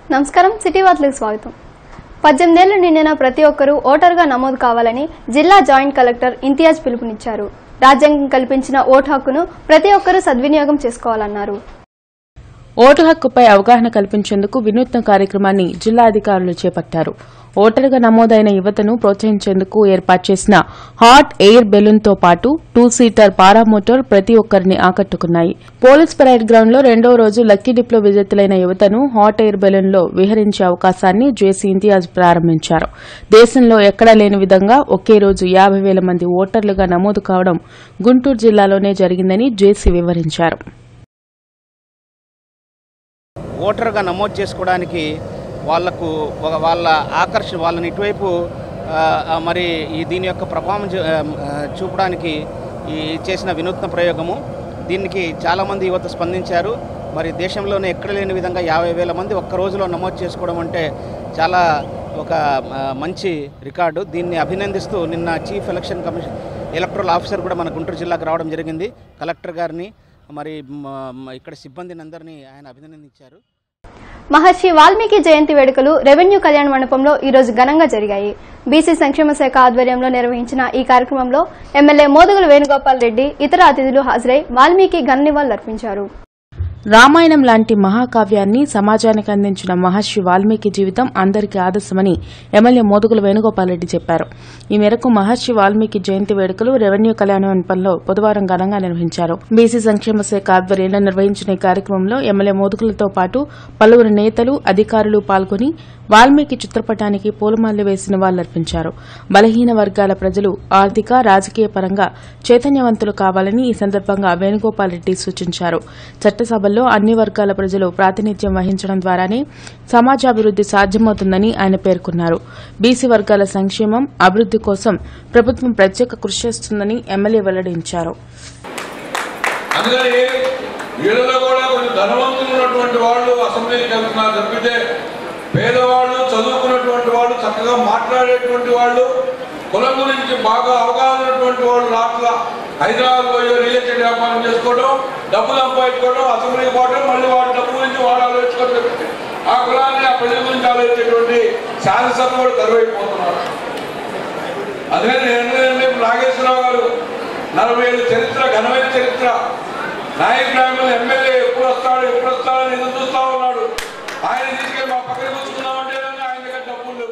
నమస్కారం సిటీ వార్తలకు స్వాగతం పద్దెనిమిదేళ్లు నిండిన ప్రతి ఒక్కరూ ఓటరుగా నమోదు కావాలని జిల్లా జాయింట్ కలెక్టర్ ఇంతియాజ్ పిలుపునిచ్చారు రాజ్యాంగం కల్పించిన ఓటు హక్కును ప్రతి ఒక్కరూ సద్వినియోగం చేసుకోవాలన్నారు ఓటు హక్కుపై అవగాహన కల్పించేందుకు వినూత్న కార్యక్రమాన్ని జిల్లా అధికారులు చేపట్టారు ఓటరుగా నమోదైన యువతను ప్రోత్సహించేందుకు ఏర్పాటు చేసిన హాట్ ఎయిర్ బెలూన్తో పాటు టూ సీటర్ పారామోటార్ ప్రతి ఒక్కరిని ఆకట్టుకున్నాయి పోలీస్ పరేడ్ గ్రౌండ్ లో రెండో రోజు లక్కీ డిప్లో విజేతలైన యువతను హాట్ ఎయిర్ బెలూన్లో విహరించే అవకాశాన్ని జేసీ ఇంతియాజ్ ప్రారంభించారు దేశంలో ఎక్కడా లేని విధంగా ఒకే రోజు యాభై వేల మంది ఓటర్లుగా నమోదు కావడం గుంటూరు జిల్లాలోనే జరిగిందని జేసీ వివరించారు ఓటర్గా నమోదు చేసుకోవడానికి వాళ్ళకు ఒక వాళ్ళ ఆకర్షణ వాళ్ళని ఇటువైపు ఆ, ఆ, మరి ఈ దీని యొక్క ప్రభావం చూ- ఆ, ఆ, చూపడానికి ఈ చేసిన వినూత్న ప్రయోగము దీనికి చాలామంది యువత స్పందించారు మరి దేశంలోనే ఎక్కడ లేని విధంగా యాభై వేల మంది ఒక్క రోజులో నమోదు చేసుకోవడం అంటే చాలా ఒక ఆ, మంచి రికార్డు దీన్ని అభినందిస్తూ నిన్న chief election commission electoral officer కూడా మన గుంటూరు జిల్లాకు రావడం జరిగింది కలెక్టర్ గారిని మరి మ- మ- ఇక్కడ సిబ్బందిని అందరినీ ఆయన అభినందించారు మహర్షి వాల్మీకి జయంతి వేడుకలు రెవెన్యూ కళ్యాణ మండపంలో ఈ రోజు ఘనంగా జరిగాయి బీసీ సంక్షేమ శాఖ ఆధ్వర్యంలో నిర్వహించిన ఈ కార్యక్రమంలో ఎమ్మెల్యే మోదుగుల వేణుగోపాల్ రెడ్డి ఇతర అతిథులు హాజరై వాల్మీకి ఘన నివాళులర్పించారు రామాయణం లాంటి మహాకావ్యాన్ని సమాజానికి అందించిన మహర్షి వాల్మీకి జీవితం అందరికీ ఆదర్శమని ఎమ్మెల్యే మోదుగుల వేణుగోపాల్రెడ్డి చెప్పారు ఈ మేరకు మహర్షి వాల్మీకి జయంతి వేడుకలు రెవెన్యూ కళ్యాణ మండపంలో బుధవారం ఘనంగా నిర్వహించారు బీసీ సంక్షేమ శాఖ ఆధ్వర్యంలో నిర్వహించిన ఈ కార్యక్రమంలో ఎమ్మెల్యే మోదుగులతో పాటు పలువురు నేతలు అధికారులు పాల్గొని వాల్మీకి చిత్రపటానికి పూలమాలలు వేసిన వాళ్లర్పించారు బలహీన వర్గాల ప్రజలు ఆర్థిక రాజకీయ పరంగా చైతన్యవంతులు కావాలని ఈ సందర్భంగా వేణుగోపాల్ రెడ్డి సూచించారు చట్టసభల్లో అన్ని వర్గాల ప్రజలు ప్రాతినిధ్యం వహించడం ద్వారానే సమాజాభివృద్ది సాధ్యమవుతుందని ఆయన పేర్కొన్నారు బీసీ వర్గాల సంక్షేమం అభివృద్ది కోసం ప్రభుత్వం ప్రత్యేక కృషి చేస్తుందని ఎమ్మెల్యే వెల్లడించారు అందుకని వీళ్ళలో కూడా కొంచెం ధనవంతులు ఉన్నటువంటి వాళ్ళు అసెంబ్లీకి వెళ్తున్నారు తప్పితే పేదవాళ్ళు చదువుకున్నటువంటి వాళ్ళు చక్కగా మాట్లాడేటువంటి వాళ్ళు కులం గురించి బాగా అవగాహన ఉన్నటువంటి వాళ్ళు రాట్ల హైదరాబాద్ పోయి రియల్ ఎస్టేట్ వ్యాపారం చేసుకోవడం డబ్బులు సంపాదించుకోవడం అసెంబ్లీకి పోవడం మళ్ళీ వాడి డబ్బు గురించి వాడు ఆలోచించుకోవడం తప్పితే ఆ కులాన్ని ఆ ప్రజల గురించి ఆలోచించేటువంటి శాసనసభ కూడా కరువైపోతున్నారు అదే నేను నాగేశ్వరరావు గారు నలభై ఏళ్ళ చరిత్ర ఘనమైన చరిత్ర నాయక్ గ్రామంలో ఎమ్మెల్యే ఎప్పుడు వస్తాడు ఎప్పుడు వస్తాడని ఎదురు చూస్తా ఉన్నాడు ఆయన తీసుకెళ్ళి మా పక్కన కూర్చున్నామంటే ఆయన దగ్గర డబ్బులు లేవు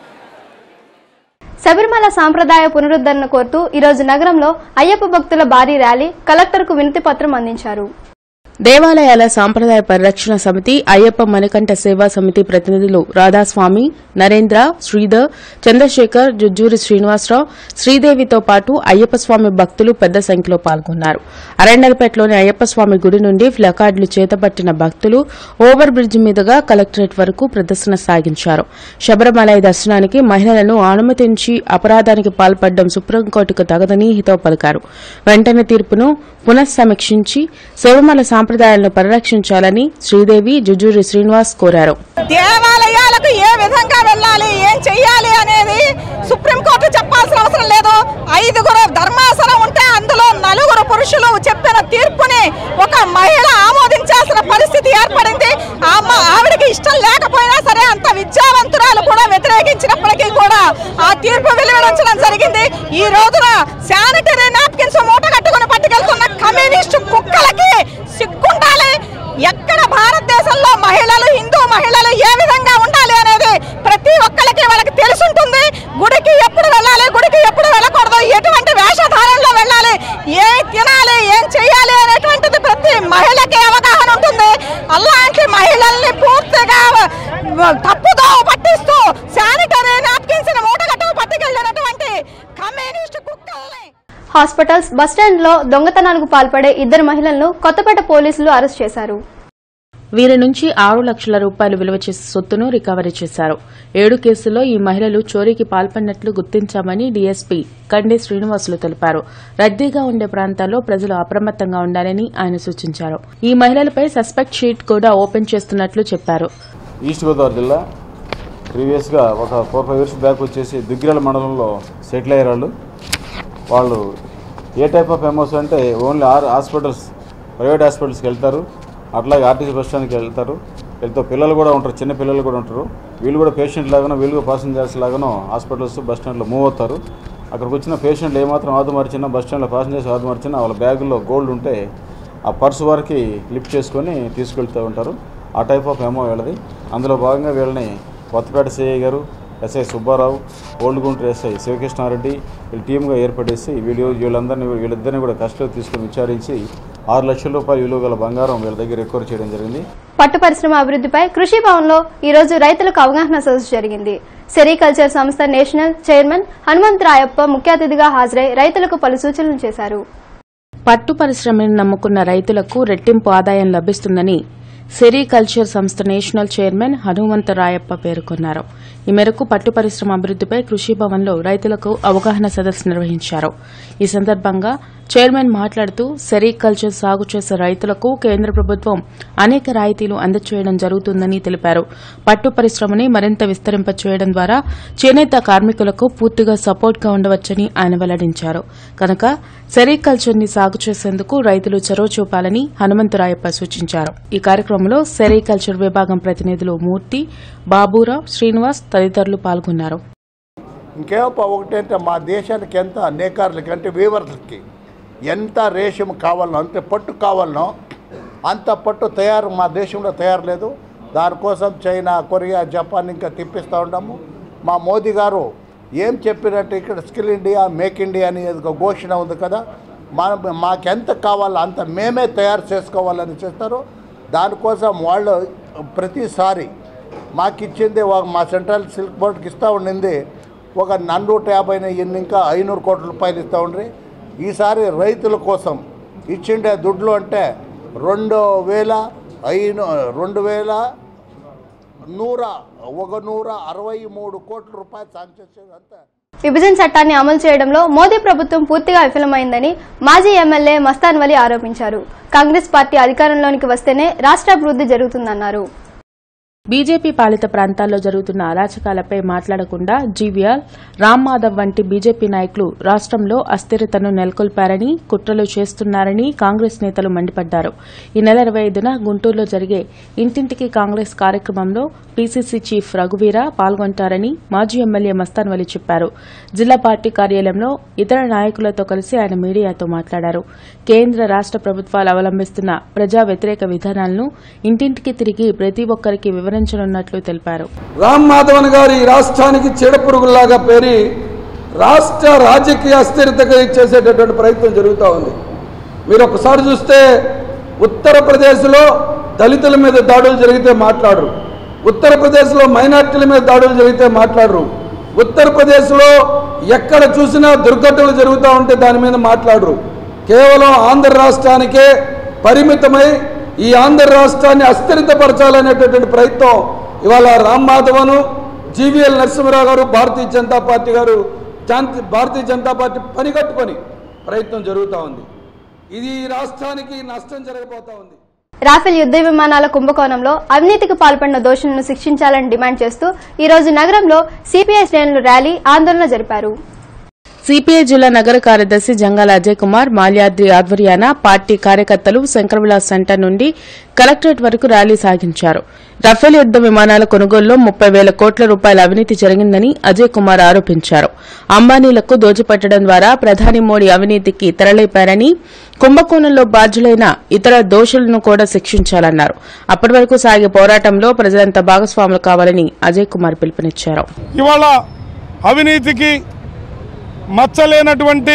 శబరిమల సాంప్రదాయ పునరుద్ధరణ కోరుతూ ఈరోజు నగరంలో అయ్యప్ప భక్తుల భారీ ర్యాలీ కలెక్టర్కు వినతి పత్రం అందించారు దేవాలయాల సాంప్రదాయ పరిరక్షణ సమితి అయ్యప్ప మణికంఠ సేవా సమితి ప్రతినిధులు రాధాస్వామి నరేంద్ర శ్రీధర్ చంద్రశేఖర్ జుజ్జూరి శ్రీనివాసరావు శ్రీదేవితో పాటు అయ్యప్ప స్వామి భక్తులు పెద్ద సంఖ్యలో పాల్గొన్నారు అరండల్పేటలోని అయ్యప్ప స్వామి గుడి నుండి ప్లకార్డులు చేతపట్టిన భక్తులు ఓవర్ బ్రిడ్జ్ మీదుగా కలెక్టరేట్ వరకు ప్రదర్శన సాగించారు శబరిమల దర్శనానికి మహిళలను అనుమతించి అపరాధానికి పాల్పడడం సుప్రీంకోర్టుకు తగదని హితవు పలికారు వెంటనే తీర్పును పునఃసమీక్షించి శబరిమల సాంప్రదాయాలను పరిరక్షించాలని శ్రీదేవి జుజూరి శ్రీనివాస్ కోరారు దేవాలయాలకు ఏ విధంగా వెళ్ళాలి ఏం చెయ్యాలి అనేది సుప్రీంకోర్టు చెప్పాల్సిన అవసరం లేదు ఐదుగురు ధర్మాసనం ఉంటే అందులో నలుగురు పురుషులు చెప్పిన తీర్పుని ఒక మహిళ ఆమోదించాల్సిన పరిస్థితి ఏర్పడింది ఆ అమ్మ- ఆవిడకి ఇష్టం లేకపోయినా సరే అంత విద్యావంతురాలు కూడా వ్యతిరేకించినప్పటికీ కూడా ఆ తీర్పు వెలువడించడం జరిగింది ఈ రోజున శానిటరీ నాప్కిన్స్ మూట కట్టుకుని పట్టుకెళ్తున్న కమ్యూనిస్టు కుక్కలకి సిగ్గుండాలి ఎక్కడ భారతదేశంలో మహిళలు హిందూ మహిళలు ఏ విధంగా ఉండాలి అనేది ప్రతి ఒక్కరికి వాళ్ళకి తెలుసుంటుంది గుడికి ఎప్పుడు వెళ్ళాలి గుడికి ఎప్పుడు వెళ్ళకూడదు ఎటువంటి వేషధారణలో వెళ్ళాలి ఏం తినాలి ఏం చేయాలి అనేటువంటిది ప్రతి మహిళకి అవగాహన ఉంటుంది అలాంటి మహిళల్ని పూర్తిగా తప్పుదో పట్టిస్తూ శానిటరీ నాప్కిన్స్ మూటగట్టు పట్టుకెళ్ళినటువంటి కమ్యూనిస్ట్ కుక్కల్ని హాస్పిటల్స్ బస్టాండ్లో దొంగతనాలకు పాల్పడే ఇద్దరు మహిళలను కొత్తపేట పోలీసులు అరెస్ట్ చేశారు వీరి నుంచి ఆరు లక్షల రూపాయలు విలువ చేసే సొత్తును రికవరీ చేశారు ఏడు కేసుల్లో ఈ మహిళలు చోరీకి పాల్పడినట్లు గుర్తించామని డీఎస్పీ కండే శ్రీనివాసులు తెలిపారు రద్దీగా ఉండే ప్రాంతాల్లో ప్రజలు అప్రమత్తంగా ఉండాలని ఆయన సూచించారు ఈ మహిళలపై సస్పెక్ట్ షీట్ కూడా ఓపెన్ చేస్తున్నట్లు చెప్పారు ఈస్ట్ గోదావరి జిల్లా ప్రీవియస్గా ఒక ఫోర్ ఫైవ్ ఇయర్స్ బ్యాక్ వచ్చేసి దుగ్గిరాల మండలంలో సెటిల్ అయ్యారు వాళ్ళు వాళ్ళు ఏ టైప్ ఆఫ్ ఎమోస్ అంటే ఓన్లీ ఆర్ హాస్పిటల్స్ ప్రైవేట్ హాస్పిటల్స్కి వెళ్తారు అట్లాగే ఆర్టీసీ బస్ స్టాండ్కి వెళ్తారు వీళ్ళతో పిల్లలు కూడా ఉంటారు చిన్న పిల్లలు కూడా ఉంటారు వీళ్ళు కూడా పేషెంట్ లాగానో వీళ్ళు కూడా పాసెంజర్స్ లాగానో హాస్పిటల్స్ బస్ స్టాండ్లో మూవ్ అవుతారు అక్కడికి వచ్చిన పేషెంట్లు ఏమాత్రం ఆదుమార్చినా బస్ స్టాండ్లో పాసెంజర్స్ ఆదుమార్చినా వాళ్ళ బ్యాగుల్లో గోల్డ్ ఉంటే ఆ పర్స్ వరకు లిఫ్ట్ చేసుకొని తీసుకెళ్తూ ఉంటారు ఆ టైప్ ఆఫ్ ఏమో వీళ్ళది అందులో భాగంగా వీళ్ళని కొత్తపేట సిఐ గారు SI Subbarao old Guntur SI Sivakrishnareddy వీళ్ళ టీమ్గా ఏర్పడేసి వీళ్ళు వీళ్ళందరినీ వీళ్ళిద్దరిని కూడా కస్టడీ తీసుకుని విచారించి ఆరు లక్షల రూపాయల విలువ గల బంగారం వీళ్ళ దగ్గర రికవర్ చేయడం జరిగింది పట్టు పరిశ్రమ అభివృద్ధిపై కృషి భవన్లో ఈ రోజు రైతులకు అవగాహన సదస్సు జరిగింది సెరికల్చర్ సంస్థ నేషనల్ చైర్మన్ హనుమంతరాయప్ప ముఖ్య అతిథిగా హాజరై రైతులకు పలు సూచనలు చేశారు పట్టు పరిశ్రమను నమ్ముకున్న రైతులకు రెట్టింపు ఆదాయం లభిస్తుందని సెరికల్చర్ సంస్థ నేషనల్ చైర్మన్ హనుమంతరాయప్ప పేర్కొన్నారు ఈ మేరకు పట్టు పరిశ్రమ అభివృద్ధిపై కృషి భవన్లో రైతులకు అవగాహన సదస్సు నిర్వహించారు ఈ సందర్భంగా చైర్మన్ మాట్లాడుతూ సెరికల్చర్ సాగు చేసే రైతులకు కేంద్ర ప్రభుత్వం అనేక రాయితీలు అందచేయడం జరుగుతుందని తెలిపారు పట్టు పరిశ్రమని మరింత విస్తరింప చేయడం ద్వారా చేనేత కార్మికులకు పూర్తిగా సపోర్ట్గా ఉండవచ్చని ఆయన వెల్లడించారు కనుక సెరికల్చర్ ని సాగు చేసేందుకు రైతులు చొరవ చూపాలని హనుమంతరాయప్ప సూచించారు ఈ కార్యక్రమంలో సెరికల్చర్ విభాగం ప్రతినిధులు మూర్తి బాబురావు శ్రీనివాస్ తదితరులు పాల్గొన్నారు ఇంకేమప్ప ఒకటంటే మా దేశానికి ఎంత నేకారులకి అంటే వీవర్లకి ఎంత రేషం కావాలనో అంటే పట్టు కావాలనో అంత పట్టు తయారు మా దేశంలో తయారు లేదు దానికోసం చైనా కొరియా జపాన్ ఇంకా తిప్పిస్తూ ఉన్నాము మా మోదీ గారు ఏం చెప్పినట్టు ఇక్కడ స్కిల్ ఇండియా మేక్ ఇండియా అని ఒక ఘోషణ ఉంది కదా మా మాకెంత కావాలో అంత మేమే తయారు చేసుకోవాలని చేస్తారు దానికోసం వాళ్ళు ప్రతిసారి మాకు ఇచ్చింది ఒక మా సెంట్రల్ సిల్క్ బోర్డ్కి ఇస్తూ ఉండింది ఒక నన్నూట యాభై ఎన్ని ఇంకా ఐనూరు కోట్ల రూపాయలు ఇస్తూ ఉండ్రి ఈసారి రైతుల కోసం ఇచ్చిండే దుడ్లు అంటే రెండు వేల ఐను రెండు వేల నూర ఒక నూర అరవై మూడు కోట్ల రూపాయలు శాంక్షన్ అంతే విభజన చట్టాన్ని అమలు చేయడంలో మోదీ ప్రభుత్వం పూర్తిగా విఫలమైందని మాజీ ఎమ్మెల్యే మస్తాన్ వలి ఆరోపించారు కాంగ్రెస్ పార్టీ అధికారంలోనికి వస్తేనే రాష్ట్ర అభివృద్ధి జరుగుతుందన్నారు బీజేపీ పాలిత ప్రాంతాల్లో జరుగుతున్న అరాచకాలపై మాట్లాడకుండా జీవీఆర్ రామ్ మాధవ్ వంటి బీజేపీ నాయకులు రాష్ట్రంలో అస్థిరతను నెలకొల్పారని కుట్రలు చేస్తున్నారని కాంగ్రెస్ నేతలు మండిపడ్డారు ఈ నెల ఇరవై ఐదున గుంటూరులో జరిగే ఇంటింటికి కాంగ్రెస్ కార్యక్రమంలో పీసీసీ చీఫ్ రఘువీర పాల్గొంటారని మాజీ ఎమ్మెల్యే మస్తాన్ వలి చెప్పారు జిల్లా పార్టీ కార్యాలయంలో ఇతర నాయకులతో కలిసి ఆయన మీడియాతో మాట్లాడారు కేంద్ర రాష్ట ప్రభుత్వాలు అవలంబిస్తున్న ప్రజా వ్యతిరేక విధానాలను ఇంటింటికి తిరిగి ప్రతి ఒక్కరికి వివరించనున్నట్లు తెలిపారు రామ్ మాధవన్ గారు ఈ రాష్ట్రానికి చీడపురుగుల్లాగా పేరి రాష్ట్ర రాజకీయ అస్థిరతగా చేసేటటువంటి ప్రయత్నం జరుగుతూ ఉంది మీరు ఒకసారి చూస్తే ఉత్తరప్రదేశ్లో దళితుల మీద దాడులు జరిగితే మాట్లాడరు ఉత్తరప్రదేశ్లో మైనార్టీల మీద దాడులు జరిగితే మాట్లాడరు ఉత్తరప్రదేశ్లో ఎక్కడ చూసినా దుర్ఘటనలు జరుగుతూ ఉంటే దాని మీద మాట్లాడరు కేవలం ఆంధ్ర రాష్ట్రానికే పరిమితమై ఈ ఆంధ్ర రాష్ట్రాన్ని అస్థిరతపరచాలనేటటువంటి ప్రయత్నం ఇవాళ రామ్ మాధవను జీవీఎల్ నరసింహరావు గారు భారతీయ జనతా పార్టీ గారు జాంతి భారతీయ జనతా పార్టీ పనిగట్టుకొని ప్రయత్నం జరుగుతూ ఉంది ఇది ఈ రాష్ట్రానికి నష్టం జరగబోతా ఉంది రాఫెల్ యుద్ద విమానాల కుంభకోణంలో అవినీతికి పాల్పడిన దోషులను శిక్షించాలని డిమాండ్ చేస్తూ ఈ రోజు నగరంలో సిపిఐ శ్రేణులు ర్యాలీ ఆందోళన జరిపారు సిపిఐ జిల్లా నగర కార్యదర్శి జంగాల అజయ్ కుమార్ మాల్యాద్రి ఆధ్వర్యాన పార్టీ కార్యకర్తలు శంకరవిలాస్ సెంటర్ నుండి కలెక్టరేట్ వరకు ర్యాలీ సాగించారు రఫేల్ యుద్ద విమానాల కొనుగోలులో ముప్పై వేల కోట్ల రూపాయల అవినీతి జరిగిందని అజయ్ కుమార్ ఆరోపించారు అంబానీలకు దోచిపెట్టడం ద్వారా ప్రధాని మోడీ అవినీతికి తెరలేపారని కుంభకోణంలో బాధ్యులైన ఇతర దోషులను కూడా శిక్షించాలన్నారు అప్పటి వరకు సాగే పోరాటంలో ప్రజలంతా భాగస్వాములు కావాలని అజయ్ కుమార్ పిలుపునిచ్చారు ఇవాళ అవినీతికి మచ్చలేనటువంటి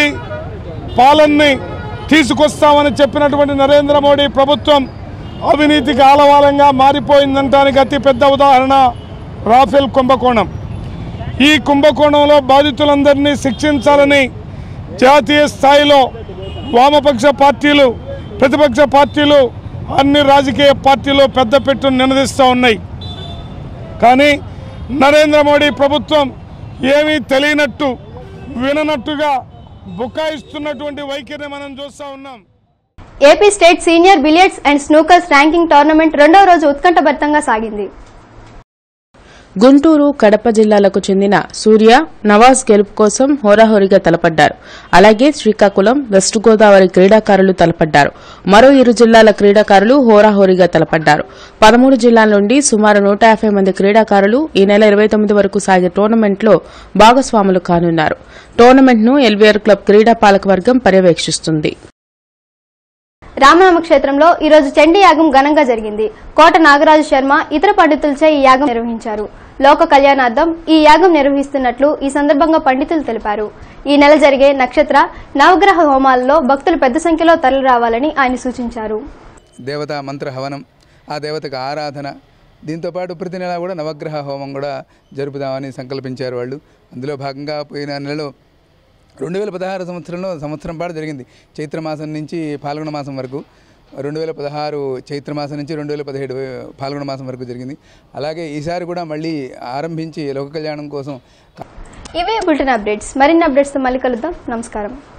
పాలనని తీసుకొస్తామని చెప్పినటువంటి నరేంద్ర మోడీ ప్రభుత్వం అవినీతికి ఆలవాలంగా మారిపోయిందంటానికి అతిపెద్ద ఉదాహరణ రాఫెల్ కుంభకోణం ఈ కుంభకోణంలో బాధితులందరినీ శిక్షించాలని జాతీయ స్థాయిలో వామపక్ష పార్టీలు ప్రతిపక్ష పార్టీలు అన్ని రాజకీయ పార్టీలు పెద్దపెట్టును నినదిస్తూ ఉన్నాయి కానీ నరేంద్ర మోడీ ప్రభుత్వం ఏమీ తెలియనట్టు విననట్టుగా బుకాయిస్తున్నటువంటి వైఖరిని మనం చూస్తూ ఉన్నాం AP state senior billiards and snookers ranking tournament రెండవ రోజు ఉత్కంఠభరితంగా సాగింది గుంటూరు కడప జిల్లాలకు చెందిన సూర్య నవాజ్ గెలుపు కోసం హోరాహోరీగా తలపడ్డారు అలాగే శ్రీకాకుళం వెస్ట్ గోదావరి క్రీడాకారులు తలపడ్డారు మరో ఇరు జిల్లాల క్రీడాకారులు హోరాహోరీగా తలపడ్డారు పదమూడు జిల్లాల నుండి సుమారు నూట యాభై మంది క్రీడాకారులు ఈ నెల ఇరవై తొమ్మిది వరకు సాగే టోర్నమెంట్లో భాగస్వాములు కానున్నారు టోర్నమెంట్ను ఎల్వీఆర్ క్లబ్ క్రీడా పాలకవర్గం పర్యవేక్షిస్తుంది రామనామ క్షేత్రంలో ఈ రోజు చండీ యాగం ఘనంగా జరిగింది కోట నాగరాజు శర్మ ఇతర పండితులచే ఈ యాగం నిర్వహించారు లోక కళ్యాణార్థం ఈ యాగం నిర్వహిస్తున్నట్లు ఈ సందర్భంగా పండితులు తెలిపారు ఈ నెల జరిగే నక్షత్ర నవగ్రహ హోమాలలో భక్తులు పెద్ద సంఖ్యలో తరలిరావాలని ఆయన సూచించారు దేవతా మంత్ర హవనం ఆ దేవతకు ఆరాధన దీంతోపాటు ప్రతి నెల కూడా నవగ్రహ హోమం కూడా జరుపుదామని సంకల్పించారు వాళ్ళు అందులో భాగంగా పోయిన నెలలో రెండు వేల పదహారు సంవత్సరంలో సంవత్సరం పాటు జరిగింది చైత్రమాసం నుంచి పాల్గొన మాసం వరకు రెండు వేల పదహారు చైత్రమాసం నుంచి రెండు వేల పదిహేడు పాల్గొన మాసం వరకు జరిగింది అలాగే ఈసారి కూడా మళ్ళీ ఆరంభించి లోక కళ్యాణం కోసం ఇవే బులెటిన్ అప్డేట్స్ మరిన్ని అప్డేట్స్ మళ్ళీ కలుద్దాం నమస్కారం